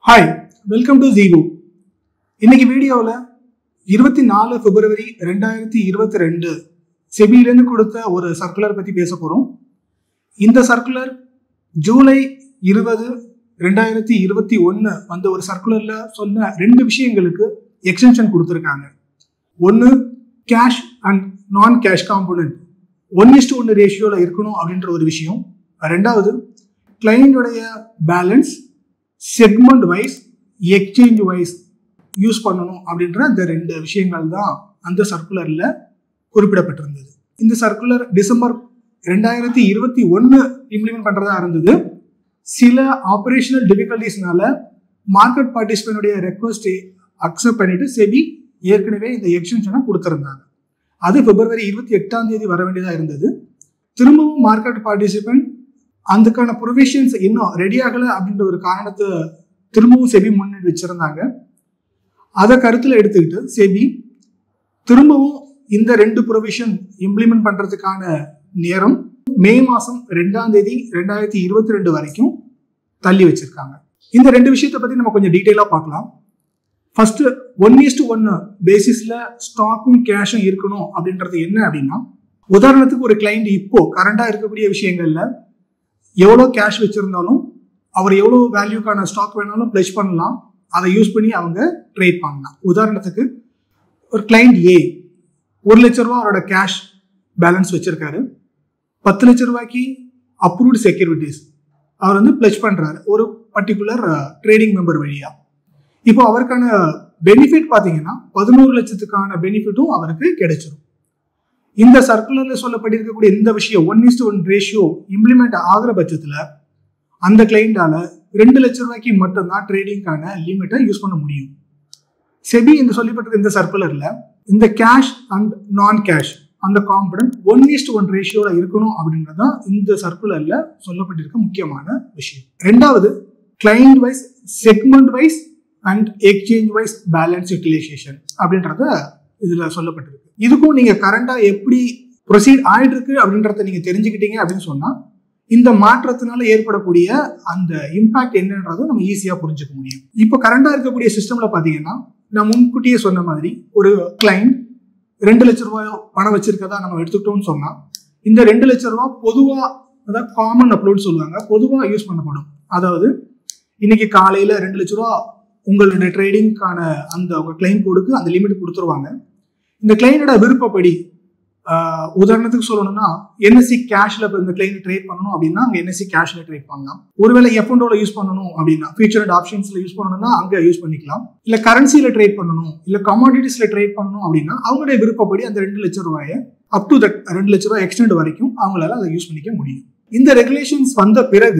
hi welcome to GO இன்னைக்கு வீடியோவில் இருபத்தி நாலு பிப்ரவரி ரெண்டாயிரத்தி இருபத்தி ரெண்டு செபியிலேருந்து கொடுத்த ஒரு சர்க்குலர் பற்றி பேச போகிறோம் இந்த சர்க்குலர் ஜூலை இருபது ரெண்டாயிரத்தி இருபத்தி ஒன்று வந்த ஒரு சர்க்குலரில் சொன்ன ரெண்டு விஷயங்களுக்கு எக்ஸ்டென்ஷன் கொடுத்துருக்காங்க ஒன்று cash and non cash component one is to ஒன்று ரேஷியோவில் இருக்கணும் அப்படின்ற ஒரு விஷயம் ரெண்டாவது கிளைண்டோடைய balance segment wise exchange wise use பண்ணணும் அப்படின்ற அந்த ரெண்டு விஷயங்கள் தான் அந்த சர்க்குலரில் குறிப்பிடப்பட்டிருந்தது இந்த சர்க்குலர் டிசம்பர் ரெண்டாயிரத்தி இருபத்தி ஒன்று இம்ப்ளிமெண்ட் பண்ணுறதா இருந்தது சில ஆப்ரேஷனல் டிஃபிகல்டிஸ்னால மார்க்கெட் பார்ட்டிசிபென்டுடைய ரெக்வஸ்டை அக்செப்ட் பண்ணிட்டு செபி ஏற்கனவே இந்த எக்ஸ்டென்ஷனை கொடுத்துருந்தாங்க அது பிப்ரவரி இருபத்தி எட்டாம் தேதி வர வேண்டியதாக இருந்தது திரும்பவும் மார்க்கெட் பார்ட்டிசிபென்ட் அதுக்கான ப்ரொவிஷன்ஸ் இன்னும் ரெடி ஆகலை அப்படின்ற ஒரு காரணத்தை திரும்பவும் செபி முன்னாடி வச்சிருந்தாங்க அதை கருத்தில் எடுத்துக்கிட்டு செபி திரும்பவும் இந்த ரெண்டு ப்ரொவிஷன் இம்ப்ளிமெண்ட் பண்ணுறதுக்கான நேரம் மே மாதம் ரெண்டாம் தேதி ரெண்டாயிரத்தி இருபத்தி ரெண்டு வரைக்கும் தள்ளி வச்சிருக்காங்க இந்த ரெண்டு விஷயத்தை பற்றி நம்ம கொஞ்சம் டீட்டெயிலாக பார்க்கலாம் ஃபர்ஸ்ட் ஒன் இஸ்டு ஒன்று பேசிஸில் ஸ்டாக்கும் கேஷும் இருக்கணும் அப்படின்றது என்ன அப்படின்னா உதாரணத்துக்கு ஒரு கிளைண்ட் இப்போ கரண்டாக இருக்கக்கூடிய விஷயங்கள்ல எவ்வளோ கேஷ் வச்சுருந்தாலும் அவர் எவ்வளோ வேல்யூக்கான ஸ்டாக் வேணாலும் ப்ளெஷ் பண்ணலாம் அதை யூஸ் பண்ணி அவங்க ட்ரேட் பண்ணலாம் உதாரணத்துக்கு ஒரு கிளைண்ட் ஏ ஒரு லட்ச ரூபா அவரோட கேஷ் பேலன்ஸ் வச்சிருக்காரு பத்து லட்ச ரூபாய்க்கு அப்ரூவ்டு செக்யூரிட்டிஸ் அவர் வந்து ப்ளெஷ் பண்ணுறாரு ஒரு பர்டிகுலர் ட்ரேடிங் மெம்பர் வழியாக இப்போ அவருக்கான பெனிஃபிட் பார்த்தீங்கன்னா பதினோரு லட்சத்துக்கான பெனிஃபிட்டும் அவருக்கு கிடைச்சிரும் இந்த சர்க்குலர்ல சொல்லப்பட்டிருக்கக்கூடிய இந்த விஷயம் one is to one ratio implement ஆகிற பட்சத்தில் அந்த கிளைண்டால ரெண்டு லட்ச ரூபாய்க்கு மட்டும்தான் ட்ரேடிங்கான லிமிட்டை யூஸ் பண்ண முடியும் செபி இந்த சொல்லப்பட்டிருக்க இந்த சர்க்குலர்ல இந்த கேஷ் அண்ட் நான் கேஷ் அந்த காம்பனன்ட் ஒன் இஸ்டு ஒன் ரேஷியோல இருக்கணும் அப்படின்றது தான் இந்த சர்க்குலர்ல சொல்லப்பட்டிருக்க முக்கியமான விஷயம் ரெண்டாவது client wise segment wise and exchange wise balance utilisation அப்படின்றத இதுல சொல்லப்பட்டிருக்கு இதுக்கும் நீங்க கரண்டா எப்படி ப்ரொசீட் ஆயிட்டு இருக்கு அப்படின்றத நீங்க தெரிஞ்சுக்கிட்டீங்க அப்படின்னு சொன்னா இந்த மாற்றத்தினால ஏற்படக்கூடிய அந்த இம்பாக்ட் என்னன்றதை நம்ம ஈஸியா புரிஞ்சுக்க முடியும் இப்போ கரண்டா இருக்கக்கூடிய சிஸ்டம்ல பாத்தீங்கன்னா நான் முன்கூட்டியே சொன்ன மாதிரி ஒரு கிளைண்ட் ரெண்டு லட்ச ரூபாய் பணம் வச்சிருக்கதா நம்ம எடுத்துக்கிட்டோம்னு சொன்னா இந்த ரெண்டு லட்ச ரூபாய் பொதுவா அதாவது காமன் அப்லோட் சொல்லுவாங்க பொதுவா யூஸ் பண்ணப்படும் அதாவது இன்னைக்கு காலையில ரெண்டு லட்ச ரூபா உங்களுடைய ட்ரேடிங்க்கான அந்த உங்க கிளைம் கோடுக்கு அந்த லிமிட் கொடுத்துருவாங்க இந்த கிளைண்டோட விருப்பப்படி உதாரணத்துக்கு சொல்லணும்னா என்எஸ்சி கேஷ்ல இப்போ இந்த கிளைண்ட் ட்ரேட் பண்ணணும் அப்படின்னா அங்கே என்எஸ்சி கேஷ்ல ட்ரேட் பண்ணலாம் ஒருவேளை எஃப்என்டோல யூஸ் பண்ணணும் அப்படின்னா ஃபியூச்சர் அண்ட் ஆப்ஷன்ஸ்ல யூஸ் பண்ணணும்னா அங்கே யூஸ் பண்ணிக்கலாம் இல்ல கரன்சில ட்ரேட் பண்ணணும் இல்ல கமாடிட்டிஸ்ல ட்ரேட் பண்ணணும் அப்படின்னா அவங்களுடைய விருப்பப்படி அந்த ரெண்டு லட்சம் ரூபாயை அப் டு தட் ரெண்டு லட்ச ரூபாய் எக்ஸ்டெண்ட் வரைக்கும் அவங்களால அதை யூஸ் பண்ணிக்க முடியும் இந்த ரெகுலேஷன்ஸ் வந்த பிறகு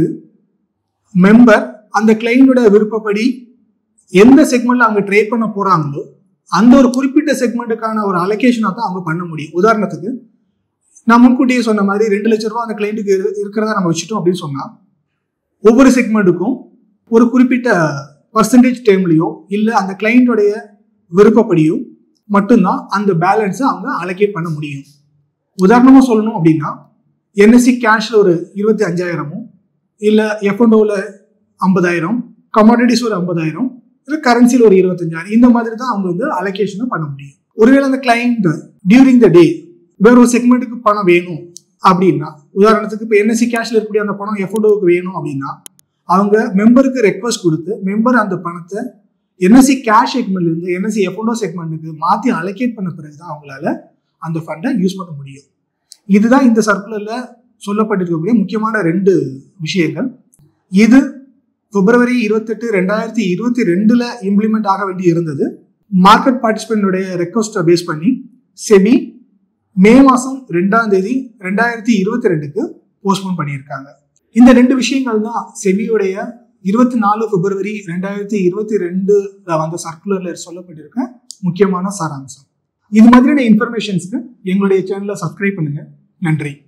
மெம்பர் அந்த கிளைண்டோட விருப்பப்படி எந்த செக்மெண்ட்ல அவங்க ட்ரேட் பண்ண போறாங்களோ அந்த ஒரு குறிப்பிட்ட செக்மெண்ட்டுக்கான ஒரு அலோகேஷனாக தான் அவங்க பண்ண முடியும் உதாரணத்துக்கு நான் முன்கூட்டியே சொன்ன மாதிரி ரெண்டு லட்ச ரூபா அந்த கிளைண்ட்டுக்கு இருக்கிறதா நம்ம வச்சுட்டோம் அப்படின்னு சொன்னால் ஒவ்வொரு செக்மெண்ட்டுக்கும் ஒரு குறிப்பிட்ட பர்சன்டேஜ் டைம்லையோ இல்லை அந்த கிளைண்ட்டோடைய விருப்பப்படியோ மட்டும்தான் அந்த பேலன்ஸை அவங்க அலோகேட் பண்ண முடியும் உதாரணமாக சொல்லணும் அப்படின்னா என்எஸ்சி கேஷில் ஒரு இருபத்தி அஞ்சாயிரமும் இல்லை எஃப்என்டோவில் ஐம்பதாயிரம் கமாடிட்டிஸ் ஒரு ஐம்பதாயிரம் இல்லை கரன்சியில் ஒரு இருபத்தஞ்சாயிரம் இந்த மாதிரி தான் அவங்க வந்து அலோகேஷனை பண்ண முடியும் ஒருவேளை அந்த கிளைண்ட் டியூரிங் த டே வேற ஒரு செக்மெண்ட்டுக்கு பணம் வேணும் அப்படின்னா உதாரணத்துக்கு இப்போ என்எஸ்சி கேஷ்ல இருக்கக்கூடிய அந்த பணம் எஃப்ஓடோவுக்கு வேணும் அப்படின்னா அவங்க மெம்பருக்கு ரெக்வஸ்ட் கொடுத்து மெம்பர் அந்த பணத்தை என்எஸ்சி கேஷ் செக்மெண்ட்ல இருந்து என்எஸ்சி எஃப்ஓடோ செக்மெண்ட்டுக்கு மாற்றி அலோகேட் பண்ண பிறகு தான் அவங்களால அந்த ஃபண்டை யூஸ் பண்ண முடியும் இதுதான் இந்த சர்க்குலர்ல சொல்லப்பட்டிருக்கக்கூடிய முக்கியமான ரெண்டு விஷயங்கள் இது பிப்ரவரி இருபத்தெட்டு ரெண்டாயிரத்தி இருபத்தி ரெண்டுல இம்ப்ளிமெண்ட் ஆக வேண்டி இருந்தது மார்க்கெட் பார்ட்டிசிபென்டுடைய ரெக்வஸ்ட்டை பேஸ் பண்ணி செபி மே மாதம் ரெண்டாம் தேதி ரெண்டாயிரத்தி இருபத்தி ரெண்டுக்கு போஸ்ட்போன் பண்ணியிருக்காங்க இந்த ரெண்டு விஷயங்கள் தான் செபியுடைய இருபத்தி நாலு பிப்ரவரி ரெண்டாயிரத்தி இருபத்தி ரெண்டுல வந்த சர்க்குலர்ல சொல்லப்பட்டிருக்க முக்கியமான சாராம்சம் இது மாதிரியான இன்ஃபர்மேஷன்ஸ்க்கு எங்களுடைய சேனலை சப்ஸ்கிரைப் பண்ணுங்க நன்றி